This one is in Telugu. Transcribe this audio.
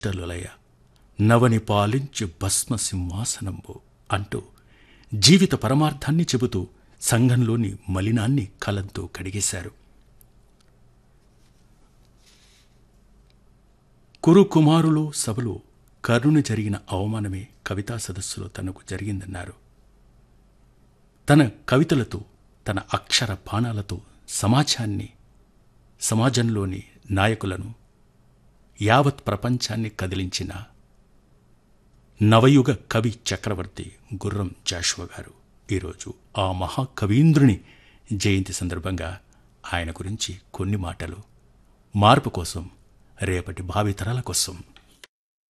టలులయ నవని పాలించు భస్మ సింహాసనంబు అంటూ జీవిత పరమార్థాన్ని చెబుతూ సంఘంలోని మలినాన్ని కలంతో కడిగేశారు కురు కుమారులు సభలో కర్ణుని జరిగిన అవమానమే కవితా సదస్సులో తనకు జరిగిందన్నారు తన కవితలతో తన అక్షర బాణాలతో సమాజాన్ని సమాజంలోని నాయకులను యావత్ ప్రపంచాన్ని కదిలించిన నవయుగ కవి చక్రవర్తి గుర్రం జాషువ గారు ఈరోజు ఆ మహాకవీంద్రుని జయంతి సందర్భంగా ఆయన గురించి కొన్ని మాటలు మార్పు కోసం రేపటి భావితరాల కోసం